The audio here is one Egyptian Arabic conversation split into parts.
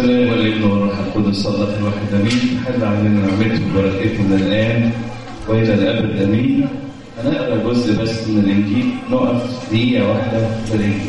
الله والابن والروح القدس الله الواحد امين حل علينا نعمته وبركاته من الان والى الابد امين هنقرا جزء بس من الانجيل نقف دقيقه واحده في الانجيل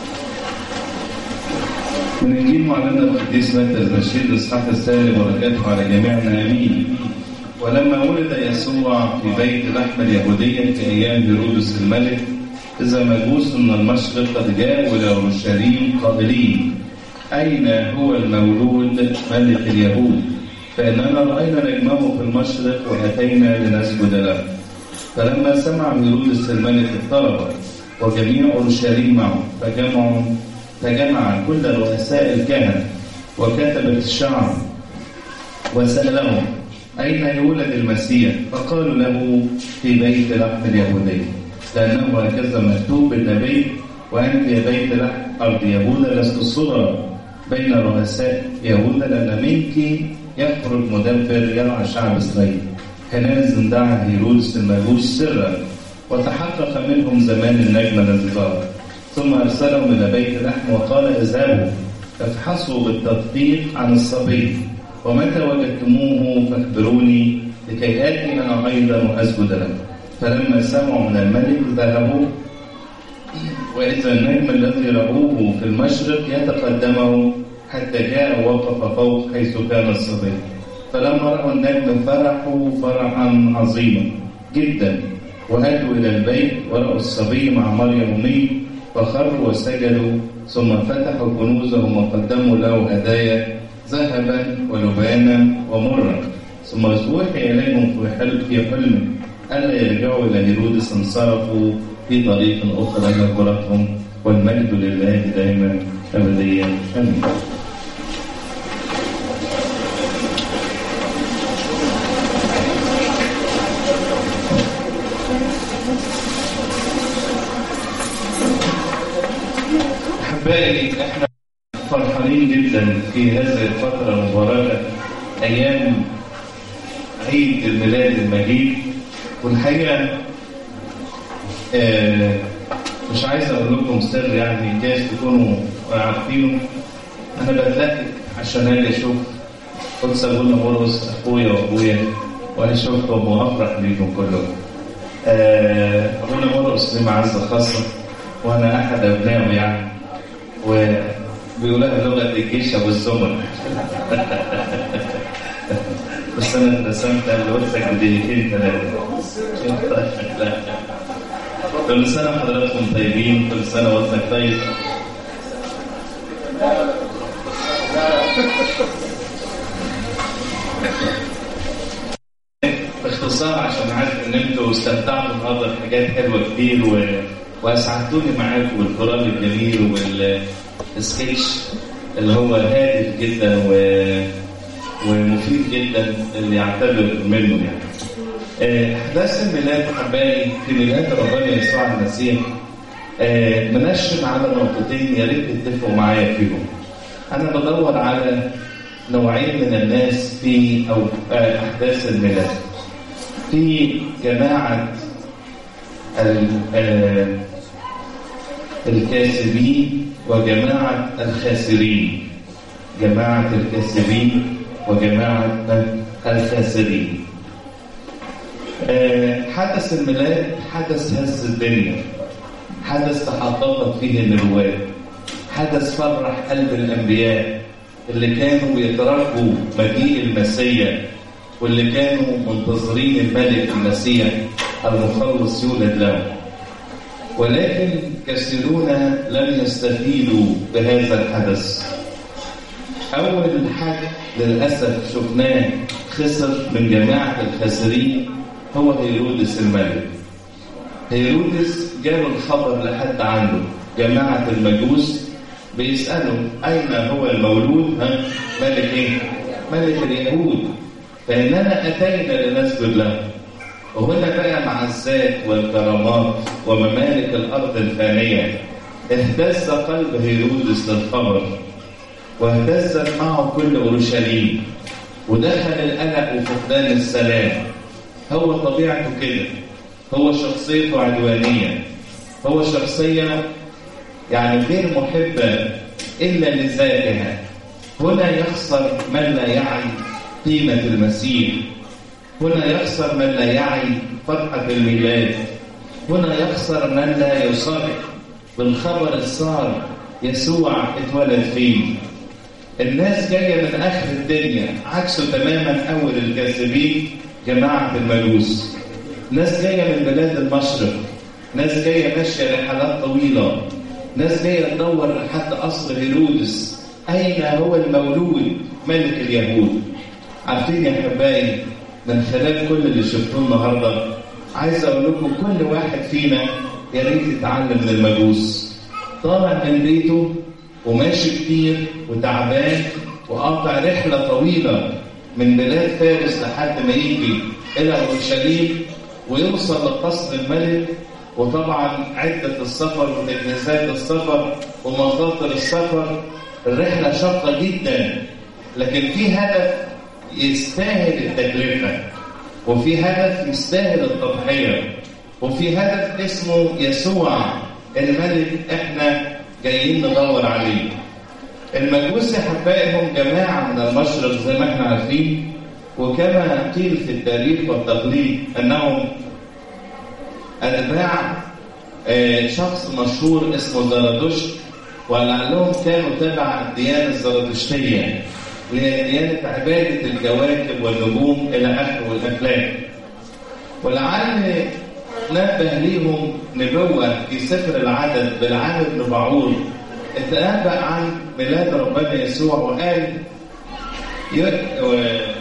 من انجيل معلمنا القديس متى البشير الاصحاح الثاني بركاته على جميعنا امين ولما ولد يسوع في بيت لحم اليهوديه في ايام هيرودس الملك اذا مجوس من المشرق قد جاءوا الى اورشليم قائلين أين هو المولود ملك اليهود فإننا رأينا نجمه في المشرق وأتينا لنسجد له فلما سمع هيرودس الملك اضطرب وجميع أورشليم معه فجمعوا فجمع كل رؤساء الكهنة وكتبة الشعب وسألهم أين يولد المسيح فقالوا له في بيت لحم اليهودية لأنه هكذا مكتوب بالنبي وأنت يا بيت لحم أرض يهوذا لست صغرى بين رؤساء يهوذا لأن منك يخرج مدبر يرعى شعب إسرائيل حينئذ دعا هيرودس المجوس سرا وتحقق منهم زمان النجم الذي ظهر ثم أرسلهم إلى بيت لحم وقال اذهبوا افحصوا بالتدقيق عن الصبي ومتى وجدتموه فاخبروني لكي آتي أنا أيضا وأسجد له فلما سمعوا من الملك ذهبوا وإذا النجم الذي رأوه في المشرق يتقدمه حتى جاء ووقف فوق حيث كان الصبي فلما رأوا النجم فرحوا فرحا عظيما جدا وأتوا إلى البيت ورأوا الصبي مع مريم أمي فخروا وسجدوا ثم فتحوا كنوزهم وقدموا له هدايا ذهبا ولبانا ومرا ثم أوحي إليهم في حلم في حلم ألا يرجعوا إلى هيرودس انصرفوا في طريق أخرى نقرتهم والمجد لله دائما أبديا آمين أحبائي إحنا فرحانين جدا في هذه الفترة المباركة أيام عيد الميلاد المجيد والحقيقة آه مش عايز اقول لكم سر يعني جايز تكونوا عارفينه انا بتلاقي عشان اجي اشوف قدس ابونا مرقس اخويا وابويا وانا شفتهم وافرح بيكم كلهم آه ابونا مرقس ليه معزه خاصه وانا احد ابنائه يعني وبيقولها لغه الجيش ابو الزمر بس انا اترسمت قال ورثك بدقيقتين ثلاثه كل سنة حضراتكم طيبين كل سنة وقتك طيب باختصار عشان عارف ان انتوا استمتعتوا النهارده بحاجات حلوه كتير و... واسعدتوني معاكم بالقران الجميل والسكتش اللي هو هادف جدا و... ومفيد جدا اللي يعتبر منه يعني احداث الميلاد حبايبي في ميلاد ربنا يسوع المسيح منشن على نقطتين يا ريت تتفقوا معايا فيهم. انا بدور على نوعين من الناس في او احداث الميلاد. في جماعه الكاسبين وجماعه الخاسرين. جماعه الكاسبين وجماعه الخاسرين. حدث الميلاد حدث هز الدنيا حدث تحققت فيه النبوات حدث فرح قلب الانبياء اللي كانوا يترقبوا مجيء المسيح واللي كانوا منتظرين الملك المسيح المخلص يولد له ولكن كثيرون لم يستفيدوا بهذا الحدث اول حاجه للاسف شفناه خسر من جماعه الخاسرين هو هيرودس الملك هيرودس جاله الخبر لحد عنده جماعة المجوس بيسألوا أين هو المولود ها ملك إيه؟ ملك اليهود فإننا أتينا لنسجد له وهنا بقى مع الذات والكرامات وممالك الأرض الفانية اهتز قلب هيرودس للخبر واهتزت معه كل أورشليم ودخل القلق وفقدان السلام هو طبيعته كده هو شخصيته عدوانية هو شخصية يعني غير محبة إلا لذاتها هنا يخسر من لا يعي قيمة المسيح هنا يخسر من لا يعي فرحة الميلاد هنا يخسر من لا يصر بالخبر السار يسوع اتولد فيه الناس جاية من آخر الدنيا عكسه تماما أول الكاذبين جماعة المجوس ناس جاية من بلاد المشرق ناس جاية ماشية رحلات طويلة ناس جاية تدور لحد قصر هيرودس أين هو المولود ملك اليهود عارفين يا حبايبي من خلال كل اللي شفتوه النهارده عايز اقول لكم كل واحد فينا يا ريت يتعلم من المجوس طالع من بيته وماشي كتير وتعبان وقاطع رحله طويله من بلاد فارس لحد ما يجي الى اورشليم ويوصل لقصر الملك وطبعا عده السفر وتجهيزات السفر ومخاطر السفر الرحله شاقه جدا لكن في هدف يستاهل التكلفة وفي هدف يستاهل التضحية وفي هدف اسمه يسوع الملك احنا جايين ندور عليه المجوس احبائهم جماعة من المشرق زي ما احنا عارفين وكما قيل في التاريخ والتقليد انهم اتباع شخص مشهور اسمه زرادشت ولعلهم كانوا تبع الديانة الزرادشتية لديانة عبادة الكواكب والنجوم إلى آخره والأفلاك ولعل نبه ليهم نبوة في سفر العدد بالعام بن بعور اتنبأ عن ميلاد ربنا يسوع وقال يك... و...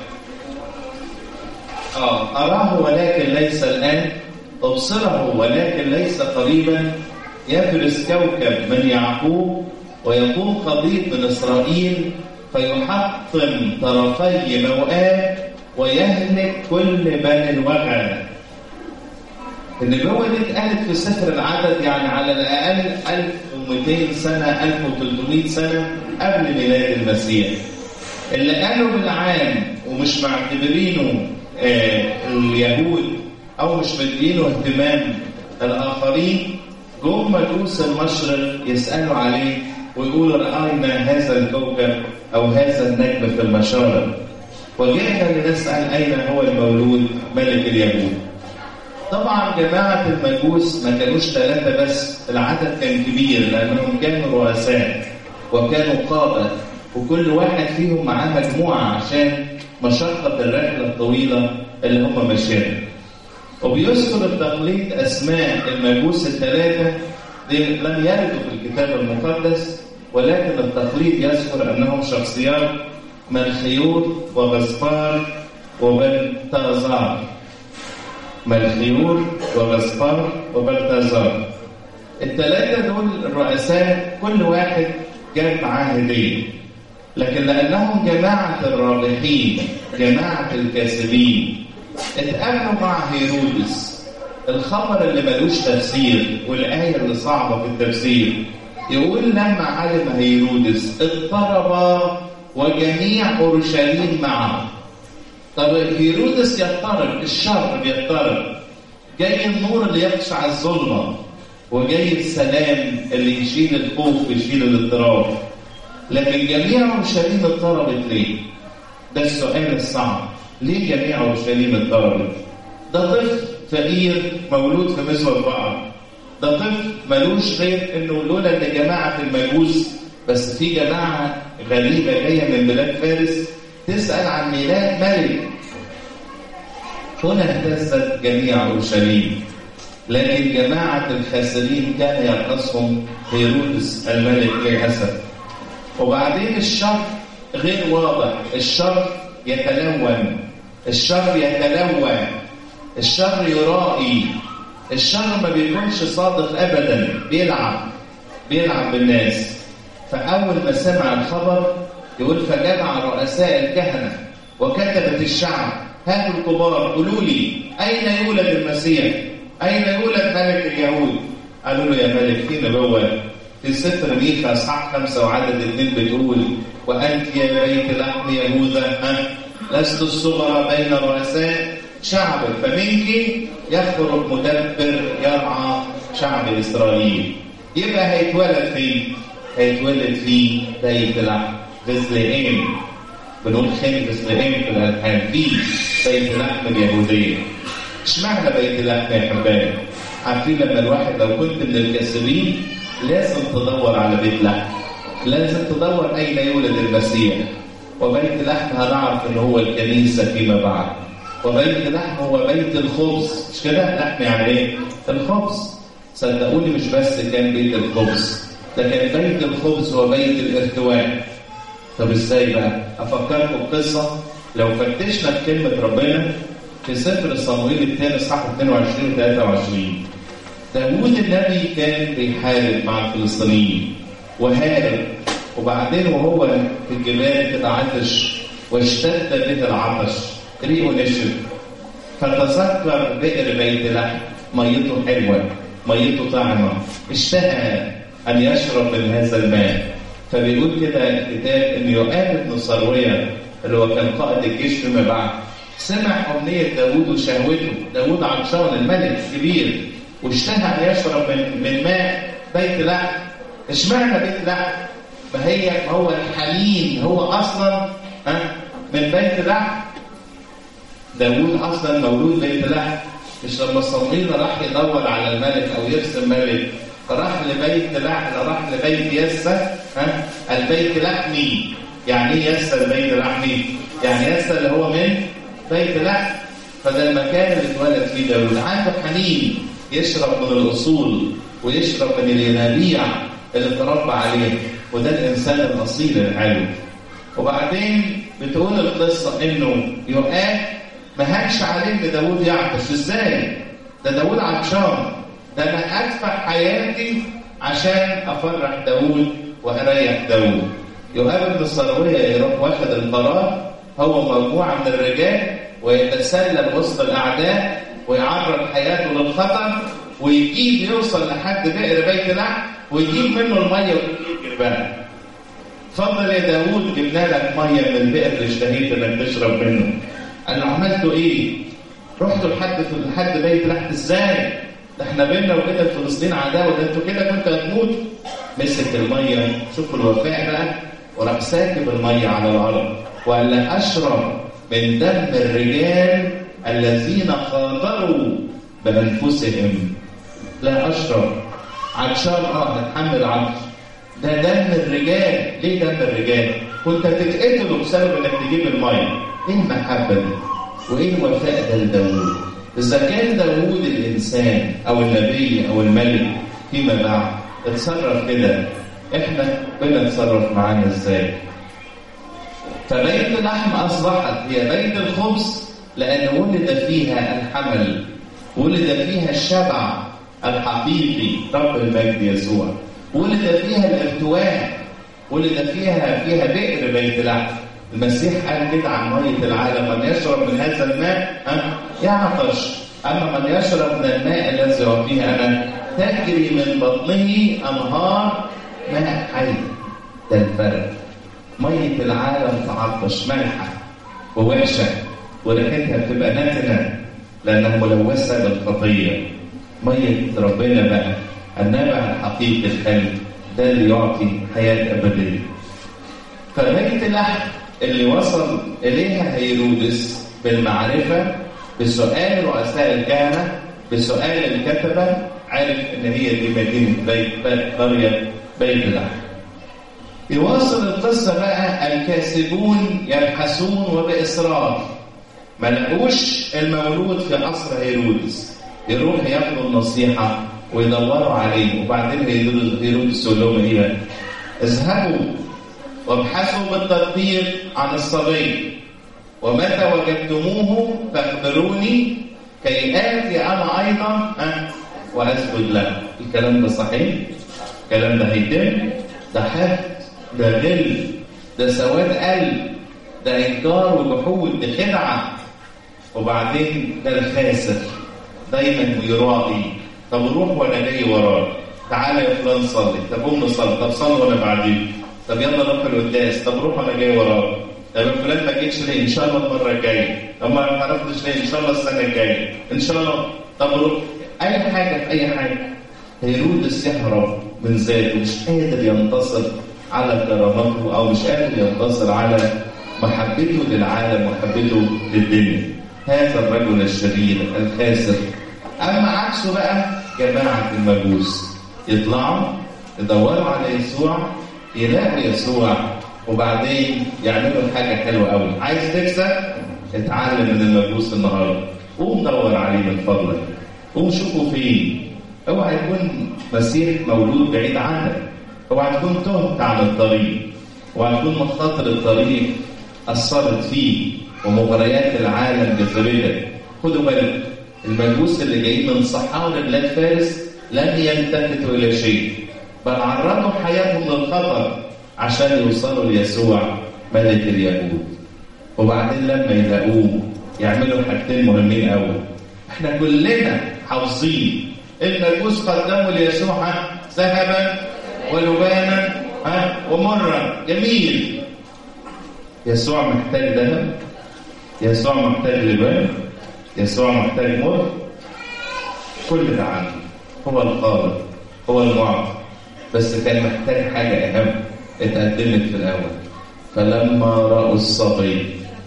آه أراه ولكن ليس الآن أبصره ولكن ليس قريبا يفرس كوكب من يعقوب ويقوم قضيب من إسرائيل فيحطم طرفي موآب ويهلك كل بني الوغى النبوة دي اتقالت في سفر العدد يعني على الأقل 1200 سنة 1300 سنة قبل ميلاد المسيح اللي قالوا بالعام ومش معتبرينه آه اليهود أو مش مدينه اهتمام الآخرين جم مجوس المشرق يسألوا عليه ويقولوا رأينا هذا الكوكب أو هذا النجم في المشارق وجئنا لنسأل أين هو المولود ملك اليهود طبعا جماعة المجوس ما كانوش ثلاثة بس العدد كان كبير لأنهم كانوا رؤساء وكانوا قادة وكل واحد فيهم معاه مجموعة عشان مشقة الرحلة الطويلة اللي هم ماشيينها وبيذكر التقليد أسماء المجوس الثلاثة لم يردوا في الكتاب المقدس ولكن التقليد يذكر أنهم شخصيات ملخيور وغسبار وبلتازار ملخيور وغسبار وبلتازار الثلاثة دول الرؤساء كل واحد جاب معاه هدية لكن لأنهم جماعة الرابحين جماعة الكاسبين اتقابلوا مع هيرودس الخبر اللي ملوش تفسير والآية اللي صعبة في التفسير يقول لما علم هيرودس اضطرب وجميع أورشليم معه طب هيرودس يضطرب الشر بيضطرب جاي النور اللي يقشع الظلمة وجاي السلام اللي يشيل الخوف ويشيل الاضطراب لكن جميع اورشليم اضطربت ليه؟ ده السؤال الصعب ليه جميع اورشليم اضطربت؟ ده طفل فقير مولود في مزوى البقر ده طفل ملوش غير انه لولا ان جماعه المجوس بس في جماعه غريبه جايه من بلاد فارس تسال عن ميلاد ملك هنا اهتزت جميع اورشليم لكن جماعه الخاسرين كان يرأسهم هيرودس الملك للاسف وبعدين الشر غير واضح الشر يتلون الشر يتلون الشر يرائي الشر ما بيكونش صادق ابدا بيلعب بيلعب بالناس فاول ما سمع الخبر يقول فجمع رؤساء الكهنه وكتبت الشعب هاتوا الكبار قولوا لي اين يولد المسيح؟ اين يولد ملك اليهود؟ قالوا له يا ملك في نبوه في سفر ميخا اصحاح خمسه وعدد اثنين بتقول وانت يا بيت لحم يهوذا ها لست الصغرى بين رؤساء شعبك فمنك يخرج مدبر يرعى شعب اسرائيل يبقى هيتولد فين؟ هيتولد في بيت لحم بثليئيم بنقول خيم بثليئيم في الالحان في بيت لحم اليهوديه اشمعنى بيت لحم يا حبايبي؟ عارفين لما الواحد لو كنت من الكاسبين لازم تدور على بيت لحم لازم تدور اين يولد المسيح وبيت لحم هنعرف ان هو الكنيسه فيما بعد وبيت لحم هو بيت الخبز مش كده لحم يعني ايه الخبز صدقوني مش بس كان بيت الخبز ده كان بيت الخبز وبيت الارتواء طب ازاي بقى افكركم بقصه لو فتشنا في كلمه ربنا في سفر صمويل الثاني اصحاح 22 و 23 داوود النبي كان بيحارب مع الفلسطينيين وهارب وبعدين وهو في الجبال كده عطش واشتد به العطش ريقه نشف فتذكر بئر بيت لحم ميته حلوه ميته طعمه اشتهى ان يشرب من هذا الماء فبيقول كده الكتاب ان يؤاب بن صرويه اللي هو كان قائد الجيش فيما بعد سمع امنيه داوود وشهوته داوود عطشان الملك الكبير واشتهى ان يشرب من من ماء بيت لحم اشمعنى بيت لحم؟ ما هي ما هو الحنين هو اصلا ها من بيت لحم داوود اصلا مولود بيت لحم مش لما صمويل راح يدور على الملك او يرسم ملك فراح لبيت لحم راح لبيت يسى ها البيت لحمي يعني ايه يسى البيت لحمي؟ يعني يسى اللي هو من بيت لحم فده المكان اللي اتولد فيه داوود عنده حنين يشرب من الاصول ويشرب من الينابيع اللي تربى عليه وده الانسان الاصيل الحلو وبعدين بتقول القصه انه يؤاب ما هانش عليه ان داوود يعطش ازاي؟ ده داوود عطشان ده انا ادفع حياتي عشان افرح داوود واريح داوود يؤاب بن الصرويه يروح واخد القرار هو مجموعه من الرجال ويتسلل وسط الاعداء ويعرض حياته للخطر ويجيب يوصل لحد بئر بيت لحم ويجيب منه الميه ويجيب بقى اتفضل يا داوود جبنا لك ميه من البئر اللي اشتهيت انك تشرب منه قال له عملتوا ايه؟ رحتوا لحد لحد بيت لحم ازاي؟ ده احنا بينا وبين الفلسطين عداوه ده انتوا كده كنتوا هتموتوا مسك الميه شوفوا الوفاء بقى وراح ساكب الميه على الارض وقال لك اشرب من دم الرجال الذين خاطروا بانفسهم لا اشرب عطشان اه هتحمل عطش ده دم الرجال ليه دم الرجال كنت هتتقتلوا بسبب انك تجيب الميه ايه المحبه دي وايه الوفاء ده لداوود اذا كان داوود الانسان او النبي او الملك فيما بعد اتصرف كده احنا بنتصرف معانا ازاي فبيت اللحم اصبحت هي بيت الخبز لان ولد فيها الحمل ولد فيها الشبع الحقيقي رب المجد يسوع ولد فيها الارتواء ولد فيها فيها بئر بيت لحم المسيح قال كده عن ميه العالم من يشرب من هذا الماء ها يعطش اما من يشرب من الماء الذي يعطيه انا تجري من بطنه انهار ماء حي ده الفرق ميه العالم تعطش مالحه ووحشه وريحتها بتبقى نتنه لانها ملوثه بالخطيه ميه ربنا بقى النابع الحقيقي الحلو ده اللي يعطي حياه ابديه فبيت لحم اللي وصل اليها هيرودس بالمعرفه بسؤال رؤساء الكهنه بسؤال الكتبه عرف ان هي دي مدينه بيت قريه بيت لحم يواصل القصه بقى الكاسبون يبحثون وباصرار ما لقوش المولود في قصر هيرودس يروح ياخدوا النصيحه ويدوروا عليه وبعدين هيرودس يقول لهم ايه اذهبوا وابحثوا بالتدبير عن الصبي ومتى وجدتموه فاخبروني كي اتي انا ايضا أه واسجد له الكلام ده صحيح الكلام ده هيتم ده حد ده غل ده سواد قلب ده انكار وجحود ده خدعه وبعدين ده الخاسر دايما يراضي طب روح وانا جاي وراك تعالى يا فلان صلي طب قوم نصلي طب صلي وانا بعدين طب يلا نروح القداس طب روح وانا جاي وراك طب يا فلان ما جيتش ليه ان شاء الله المره الجايه طب ما عرفتش ليه ان شاء الله السنه الجايه ان شاء الله طب روح اي حاجه في اي حاجه هيرودس يهرب من ذاته مش قادر ينتصر على كرامته او مش قادر ينتصر على محبته للعالم ومحبته للدنيا هذا الرجل الشرير الخاسر اما عكسه بقى جماعه المجوس يطلعوا يدوروا على يسوع يلاقوا يسوع وبعدين يعملوا حاجه حلوه قوي عايز تكسب اتعلم من المجوس النهارده قوم دور عليه من فضلك قوم شوفه فين اوعى يكون مسيح مولود بعيد عنك اوعى تكون تهت عن الطريق اوعى تكون مخاطر الطريق اثرت فيه ومغريات العالم جذبتك خدوا بالك المجوس اللي جايين من صحراء بلاد فارس لن يلتفتوا الى شيء بل عرضوا حياتهم للخطر عشان يوصلوا ليسوع ملك اليهود وبعدين لما يلاقوه يعملوا حاجتين مهمين قوي احنا كلنا حافظين المجوس قدموا ليسوع ذهبا ولبانا ها ومرا جميل يسوع محتاج ذهب يسوع محتاج لبان يسوع محتاج مر كل ده عنده هو الخالق هو المعطي بس كان محتاج حاجة أهم اتقدمت في الأول فلما رأوا الصبي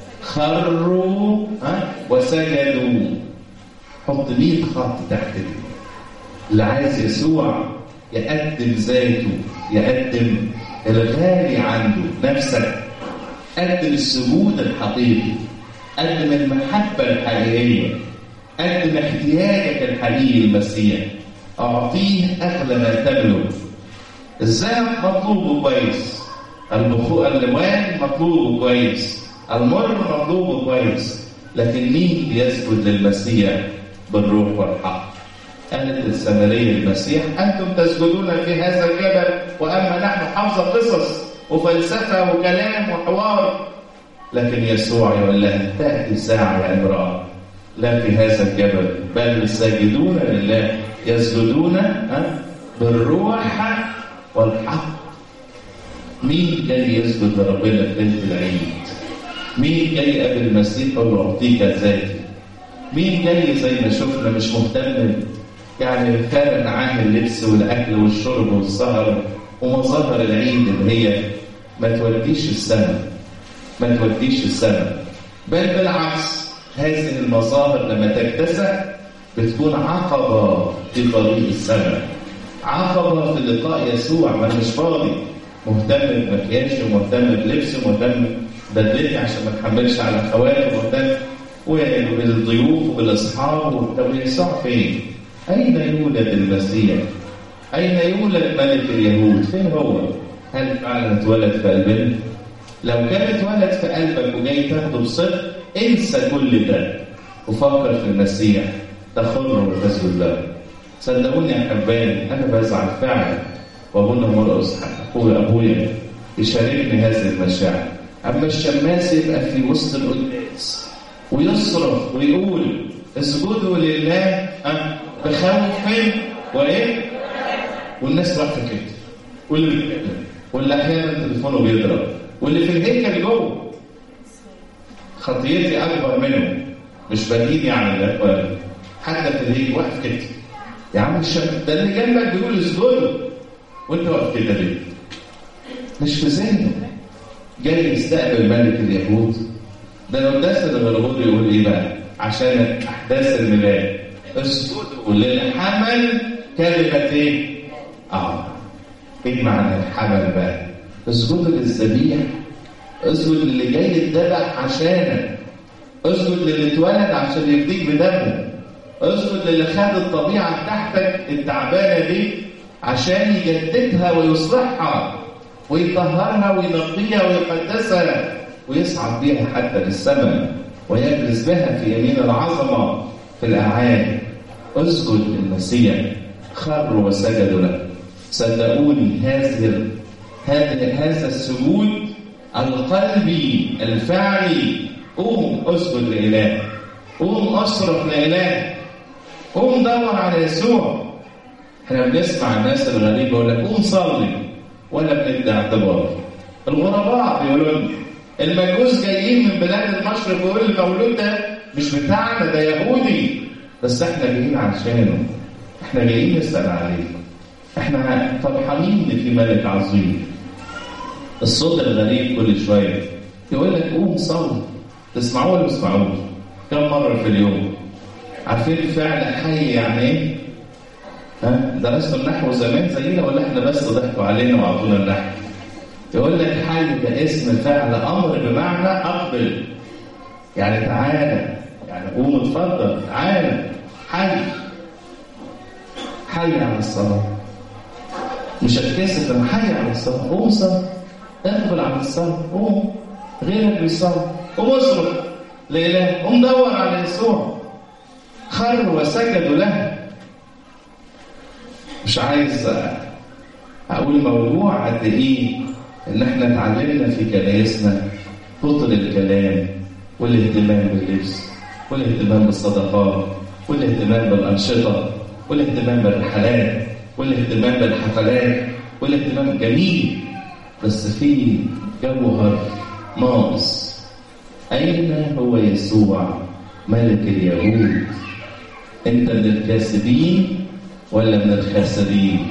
خروا ها وسجدوا حط 100 خط تحت دي اللي عايز يسوع يقدم ذاته يقدم الغالي عنده نفسك قدم السجود الحقيقي قدم المحبة الحقيقية قدم احتياجك الحقيقي للمسيح أعطيه أغلى ما تملك الذهب مطلوبه كويس البخور اللبان مطلوبه كويس المر مطلوبه كويس لكن مين بيسجد للمسيح بالروح والحق قالت السامرية المسيح أنتم تسجدون في هذا الجبل وأما نحن حافظة قصص وفلسفة وكلام وحوار لكن يسوع يقول لها تأتي ساعة يا امرأة لا في هذا الجبل بل الساجدون لله يسجدون بالروح والحق مين جاي يسجد لربنا في ليله العيد؟ مين جاي يقابل المسيح يقول له اعطيك ذاتي؟ مين جاي زي ما شفنا مش مهتم يعني فارق معاه اللبس والاكل والشرب والسهر ومظاهر العيد اللي هي ما توديش السنه ما توديش السنه بل بالعكس هذه المظاهر لما تكتسح بتكون عقبه في طريق السنه عقبه في لقاء يسوع ما مش فاضي مهتم بمكياجي ومهتم بلبسي ومهتم بدلتي عشان ما تحملش على اخواتي ومهتم وبالضيوف وبالاصحاب طب يسوع فين؟ اين يولد المسيح؟ اين يولد ملك اليهود؟ فين هو؟ هل فعلا اتولد في قلبنا؟ لو كان اتولد في قلبك وجاي تاخده بصدق انسى كل ده وفكر في المسيح تخر وتسجد له صدقوني يا حبايبي انا بزعل فعلا وابونا مرقص اخويا ابويا يشاركني هذه المشاعر اما الشماس يبقى في وسط القداس ويصرخ ويقول اسجدوا لله بخوف وايه؟ والناس واقفه كده واللي بيتكلم واللي احيانا تليفونه بيضرب واللي في الهيكل جوه خطيتي اكبر منه مش بديني عن الاقوال حتى في الهيكل واقف كده يا عم الشاب ده اللي جنبك بيقول اسجدوا وانت واقف كده ليه؟ مش في ذهنه جاي يستقبل ملك اليهود ده القداس الغرغوري يقول ايه بقى؟ عشان احداث الميلاد اسجدوا للحمل كلمه ايه؟ اه ايه معنى الحمل بقى؟ اسجدوا للذبيح اسجد للي جاي يتذبح عشانك اسجد للي اتولد عشان يفديك بدمه اسجد للي خد الطبيعه بتاعتك التعبانه دي عشان يجددها ويصلحها ويطهرها وينقيها ويقدسها ويصعد بيها حتى للسماء ويجلس بها في يمين العظمه في الاعالي اسجد للمسيح خروا وسجدوا له صدقوني هذه هذا هذا السجود القلبي الفعلي قوم اسجد لإله قوم اصرف لإله قوم دور على يسوع احنا بنسمع الناس الغريبه يقول لك قوم صلي ولا بندي اعتبار الغرباء بيقولوا لنا المجوس جايين من بلاد المشرق ويقول المولود ده مش بتاعنا ده يهودي بس احنا جايين عشانه احنا جايين نسال عليه احنا فرحانين ان في ملك عظيم الصوت الغريب كل شويه يقول لك قوم صلي تسمعوه ولا تسمعوه كم مره في اليوم عارفين فعل حي يعني ايه ها درستوا النحو زمان زينا ولا احنا بس ضحكوا علينا وعطونا النحو يقول لك حي ده اسم فعل امر بمعنى اقبل يعني تعالى يعني قوم اتفضل تعالى حي حي على الصلاه مش هتكسف لما حي على الصلاه قوم صلي اقبل على الصلاه قوم غيرك بيصلي قوم اصرخ لإله قوم دور على يسوع خروا وسجدوا له مش عايز اقول موضوع قد ايه ان احنا اتعلمنا في كنايسنا كتر الكلام والاهتمام باللبس والاهتمام بالصدقات والاهتمام بالانشطه والاهتمام بالرحلات والاهتمام بالحفلات والاهتمام جميل بس في جوهر ناقص اين هو يسوع ملك اليهود انت من الكاسبين ولا من الخاسرين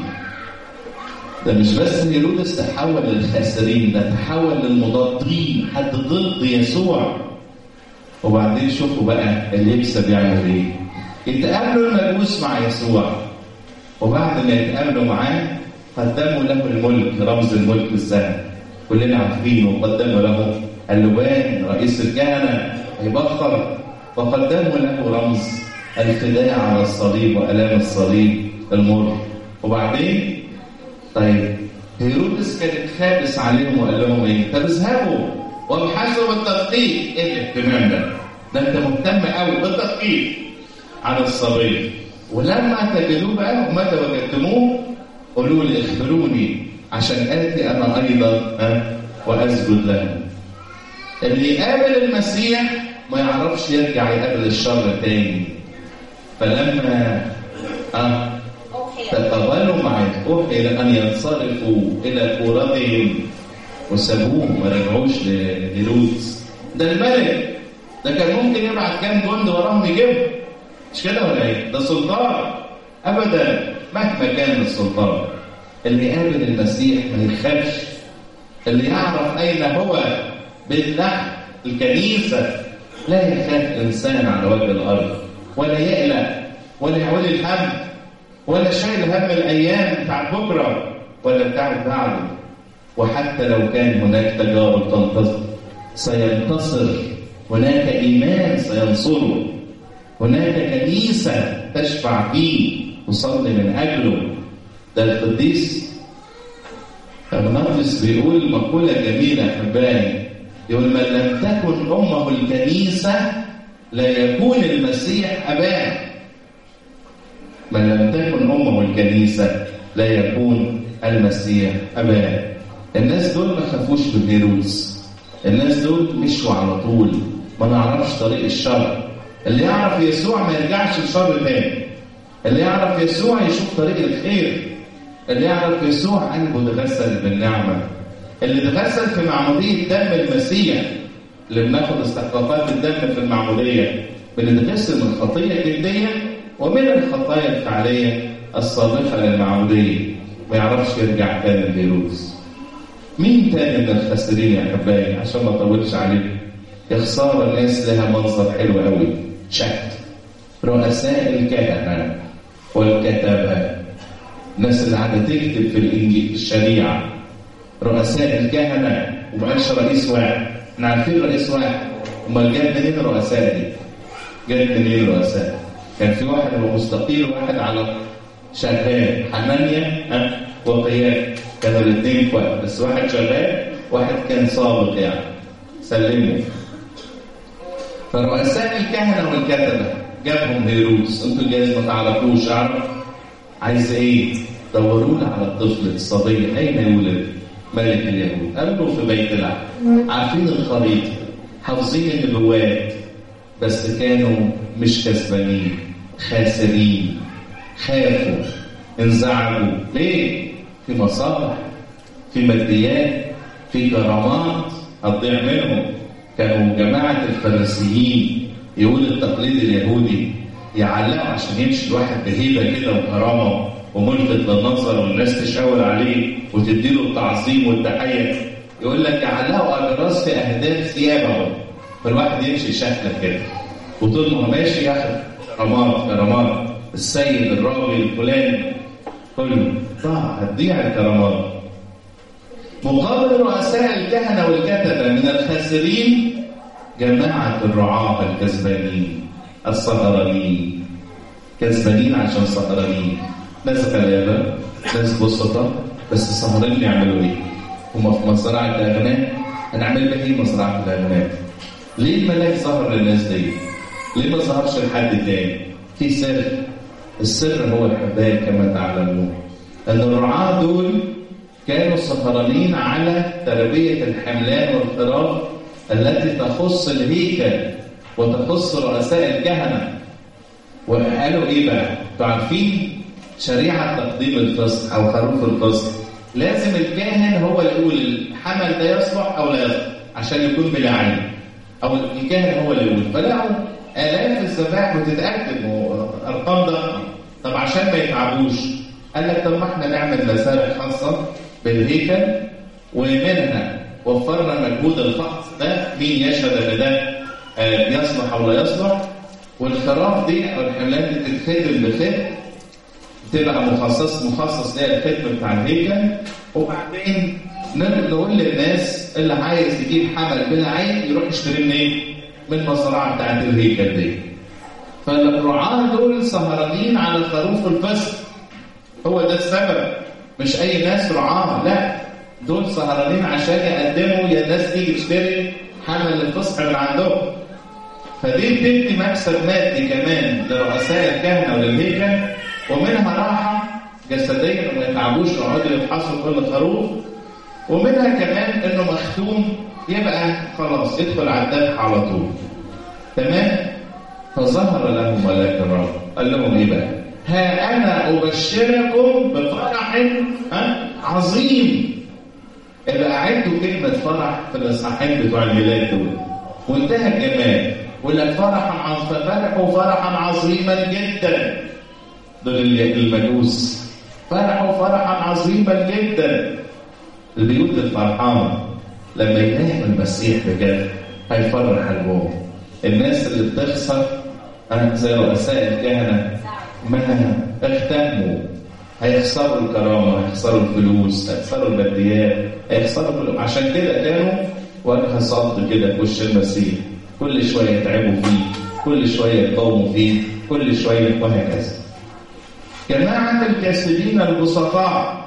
ده مش بس هيرودس تحول للخاسرين ده تحول للمضادين حد ضد يسوع وبعدين شوفوا بقى اللي يكسب يعمل ايه يتقابلوا المجوس مع يسوع وبعد ما يتقابلوا معاه قدموا له الملك رمز الملك الذهب كلنا عارفينه وقدموا له اللبان رئيس الكهنه هيبخر وقدموا له رمز الفداء على الصليب والام الصليب المر وبعدين طيب هيرودس كان خابس عليهم وقال لهم ايه؟ طب اذهبوا وابحثوا بالتدقيق ايه الاهتمام ده؟ ده انت مهتم قوي بالتدقيق عن الصبي ولما تجدوه بقى ومتى وجدتموه قولوا لي اخبروني عشان اتي انا ايضا ها واسجد له. اللي يقابل المسيح ما يعرفش يرجع يقابل الشر تاني. فلما اه تقابلوا معي اوحي لان ينصرفوا الى كورتهم وسابوه ما رجعوش للوط ده الملك ده كان ممكن يبعت كام جند وراهم يجيبهم مش كده ولا ايه؟ ده سلطان ابدا مهما كان السلطان اللي يقابل المسيح ما يخافش اللي يعرف اين هو بيت لحم الكنيسه لا يخاف انسان على وجه الارض ولا يقلق ولا يعول الهم ولا شايل هم الايام بتاعت بكره ولا بتاعت بعده وحتى لو كان هناك تجارب تنتظر سينتصر هناك ايمان سينصره هناك كنيسه تشفع فيه وصلي من اجله ده القديس اغناطيس بيقول مقوله جميله احبائي يقول من لم تكن امه الكنيسه لا يكون المسيح اباه من لم تكن امه الكنيسه لا يكون المسيح اباه الناس دول ما خافوش من هيرودس الناس دول مشوا على طول ما نعرفش طريق الشر اللي يعرف يسوع ما يرجعش لشر تاني اللي يعرف يسوع يشوف طريق الخير اللي يعرف يسوع قلبه اتغسل بالنعمه اللي اتغسل في معموديه دم المسيح اللي بناخد استحقاقات الدم في المعموديه بنتغسل من الخطيه الجديه ومن الخطايا الفعليه السابقه للمعموديه ما يعرفش يرجع تاني لهيرودس مين تاني من الخاسرين يا احبائي عشان ما اطولش عليكم يا خساره ناس لها منظر حلو قوي شك رؤساء الكهنه والكتبه الناس اللي قاعده تكتب في الانجيل الشريعه رؤساء الكهنه وما قالش رئيس واحد احنا عارفين رئيس واحد امال جت منين الرؤساء دي؟ جت منين الرؤساء؟ كان في واحد هو مستقيل وواحد على شغال حنانيا ها وقيام كانوا الاثنين اخوات بس واحد شغال واحد كان سابق يعني سلموا فرؤساء الكهنه والكتبه جابهم هيرودس انتوا جايز ما تعرفوش اعرف عايز ايه؟ دوروا لي على الطفل الصبي اين يولد؟ ملك اليهود قالوا في بيت لحم عارفين الخريطه حافظين النبوات بس كانوا مش كسبانين خاسرين خافوا انزعجوا ليه؟ في مصالح في ماديات في كرامات هتضيع منهم كانوا جماعة الفريسيين يقول التقليد اليهودي يعلقوا عشان يمشي الواحد بهيبة كده وكرامة وملفت للنظر والناس تشاور عليه وتديله التعظيم والتحية يقول لك علقوا اجراس في اهداف ثيابهم فالواحد يمشي شكله كده وطول ما هو ماشي ياخد كرامات كرامات السيد الراوي الفلاني كله ضاع هتضيع الكرامات مقابل رؤساء الكهنه والكتبه من الخاسرين جماعه الرعاه الكسبانين السهرانين كسبانين عشان سهرانين ناس غلابه ناس بسطة بس سهرانين يعملوا ايه؟ هما في مزرعه الاغنام هنعمل بقى ايه مزرعه الاغنام؟ ليه الملاك ظهر للناس دي؟ ليه ما ظهرش لحد تاني؟ في سر السر هو الحبايب كما تعلمون ان الرعاة دول كانوا سهرانين على تربية الحملان والخراف التي تخص الهيكل وتخص رؤساء الكهنة وقالوا ايه بقى؟ انتوا عارفين شريعة تقديم الفصح او خروف الفصح لازم الكاهن هو اللي يقول الحمل ده يصلح او لا يصلح عشان يكون بلا عين او الكاهن هو اللي يقول فلقوا آلاف الذبائح وتتقدم وأرقام ضخمة طب عشان ما يتعبوش قال لك طب ما احنا نعمل مزارع خاصة بالهيكل ومنها وفرنا مجهود الفحص ده مين يشهد ان ده يصلح او لا يصلح والخراف دي او الحملات دي تتخدم بخدم تبقى مخصص مخصص ليها الخدمه بتاع الهيكل وبعدين نقول للناس اللي عايز يجيب حمل بلا عين يروح يشتري منين؟ من المزرعه بتاعت الهيكل دي. فالرعاة دول سهرانين على خروف الفصل. هو ده السبب مش اي ناس رعاة لا دول سهرانين عشان يقدموا يا الناس تيجي تشتري حمل الفصح من عندهم. فدي بتدي مكسب مادي كمان لرؤساء الكهنه وللهيكل ومنها راحه جسديا وما يتعبوش يقعدوا يفحصوا كل خروف ومنها كمان انه مختوم يبقى خلاص يدخل على الذبح على طول تمام فظهر لهم ملاك الرب قال لهم ايه بقى ها انا ابشركم بفرح ها عظيم يبقى اعدوا كلمه فرح في الاصحاحين بتوع الميلاد دول وانتهى الجمال ولا فرحا فرحوا فرحا عظيما جدا دول المجوس فرحوا فرحا عظيما جدا البيوت الفرحانة لما ينام المسيح بجد هيفرح قلبهم الناس اللي بتخسر زي رؤساء الكهنة ما اختموا هيخسروا الكرامة هيخسروا الفلوس هيخسروا الماديات هيخسروا كل عشان كده كانوا وجه صد كده في وش المسيح كل شوية يتعبوا فيه كل شوية يقاوموا فيه كل شوية وهكذا جماعة الكاسبين البسطاء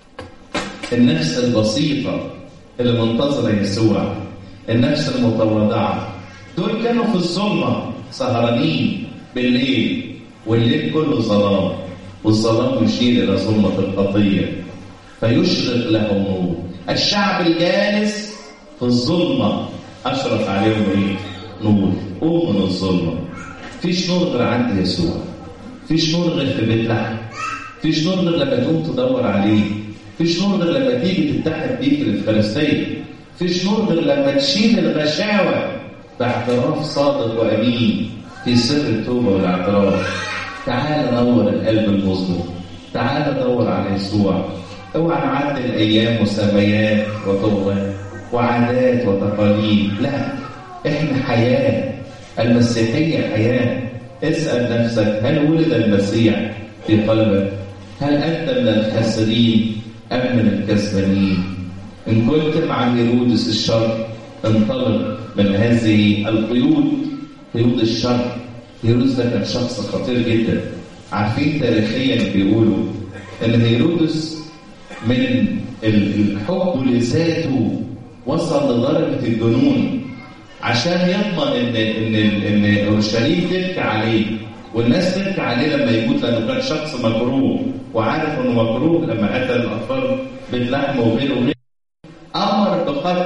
النفس البسيطة اللي منتظرة يسوع النفس المتواضعة دول كانوا في الظلمة سهرانين بالليل والليل كله ظلام والظلام يشير إلى ظلمة الخطية فيشرق لهم نور الشعب الجالس في الظلمة أشرق عليهم إيه؟ نور قوم من الظلمة فيش نور غير عند يسوع فيش نور غير في بيت لحم فيش نور غير لما تقوم تدور عليه فيش نور غير لما تيجي تتحد بيه في الفلسطين فيش نور غير لما تشيل الغشاوة باعتراف صادق وأمين في سر التوبة والاعتراف تعال نور القلب المظلم تعال دور على يسوع اوعى نعدل ايام مسميات وطوات وعادات وتقاليد لا احنا حياه المسيحيه حياه اسال نفسك هل ولد المسيح في قلبك هل انت من الخاسرين ام من الكسبانين ان كنت مع هيرودس الشر انطلق من هذه القيود قيود الشر هيرودس ده كان شخص خطير جدا عارفين تاريخيا بيقولوا ان هيرودس من الحب لذاته وصل لدرجه الجنون عشان يضمن ان ان ان اورشليم تبكي عليه والناس تبكي عليه لما يموت لانه كان شخص مكروه وعارف انه مكروه لما قتل الاطفال بيت لحم وغيره وغيره امر بقتل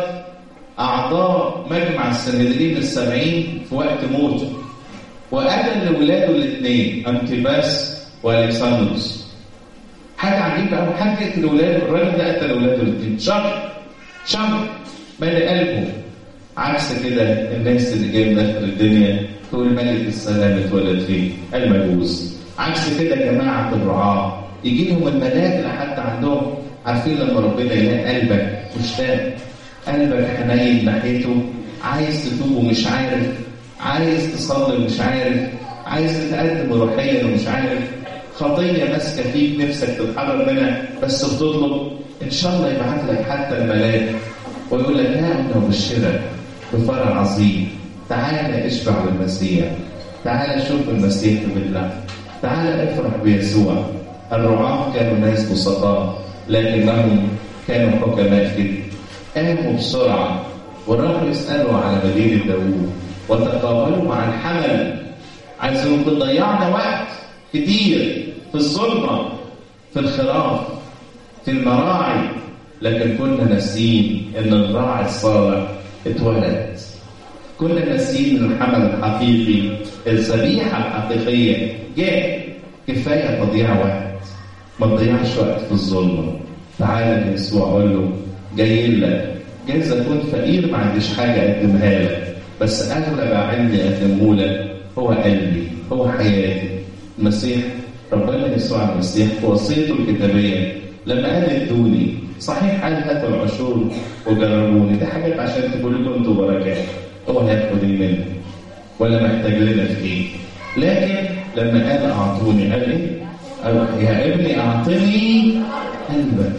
اعضاء مجمع السنهدرين السبعين في وقت موته وقتل ولاده الاثنين انتباس والكسندروس حاجه عجيبه قوي حد يقتل ولاده الراجل ده قتل ولاده الاثنين شر شر مالي قلبه عكس كده الناس اللي جايه داخل الدنيا تقول ملك السلام اتولد فيه المجوس عكس كده جماعه الرعاه يجي لهم الملاك لحد عندهم عارفين لما ربنا يلاقي قلبك مشتاق قلبك حنين ناحيته عايز تتوب ومش عارف عايز تصلي ومش عارف عايز تتقدم روحيا ومش عارف خطيه ماسكه فيك نفسك تتحرر منها بس بتطلب ان شاء الله يبعت لك حتى الملاك ويقول لك ها انا ابشرك بفرح عظيم تعالى اشبع بالمسيح تعالى شوف المسيح بالله تعالى افرح بيسوع الرعاة كانوا ناس بسطاء لكنهم كانوا حكماء جدا قاموا بسرعة وراحوا يسألوا على مدينة داوود وتقابلوا مع الحمل عايزين كنا ضيعنا وقت كتير في الظلمة في الخراف في المراعي لكن كنا ناسيين ان الراعي الصالح اتولد كنا ناسيين ان الحمل الحقيقي الذبيحة الحقيقية جاء كفاية تضييع وقت ما تضيعش وقت في الظلمة تعالى يسوع قول له جاي لك جايز اكون فقير ما عنديش حاجة اقدمها لك بس اغلب عندي اقدمه لك هو قلبي هو حياتي المسيح ربنا يسوع المسيح في وصيته الكتابية لما قال ادوني صحيح قال هاتوا العشور وجربوني دي حاجات عشان تقول لكم انتوا بركات هو هياخد ايه منك ولا محتاج لنا في ايه لكن لما قال اعطوني قال ايه قال يا ابني اعطني قلبك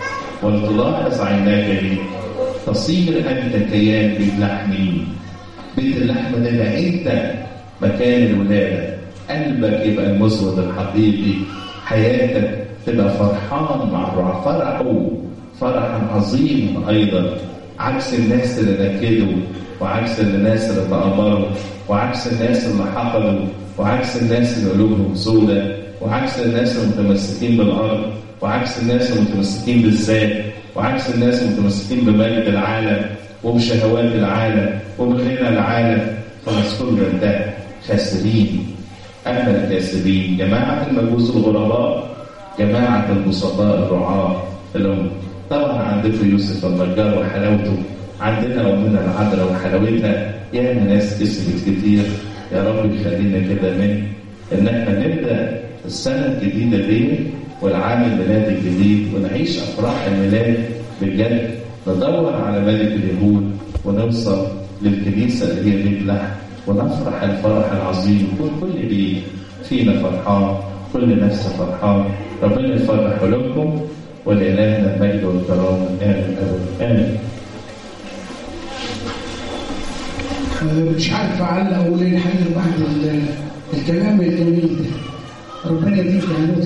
ولتلاحظ عيناك لي تصير انت كيان بيت لحمي بيت اللحم ده يبقى انت مكان الولاده قلبك يبقى المسود الحقيقي حياتك تبقى فرحان مع الرعاة فرحوا فرحا عظيما ايضا عكس الناس اللي نكدوا وعكس الناس اللي تآمروا وعكس الناس اللي حقدوا وعكس الناس اللي قلوبهم سودة وعكس الناس المتمسكين بالارض وعكس الناس المتمسكين بالذات وعكس الناس المتمسكين بمجد العالم وبشهوات العالم وبغنى العالم فمسكون ده خاسرين اما الكاسبين جماعه المجوس الغرباء جماعه البسطاء الرعاة اللي هم طبعا عندكم يوسف النجار وحلاوته عندنا امنا العذراء وحلاوتها يا ناس كسبت كتير يا رب يخلينا كده من ان احنا نبدا السنه الجديده دي والعام الميلاد الجديد ونعيش افراح الميلاد بجد ندور على ملك اليهود ونوصل للكنيسه اللي هي بيت لحم ونفرح الفرح العظيم يكون كل بيت فينا فرحان كل نفس فرحان ربنا يفرح قلوبكم ولإلهنا المجد والكرامة آمين آمين مش عارف اعلق اقول ايه الحقيقه بعد ال- الكلام الجميل ده ربنا يديك يا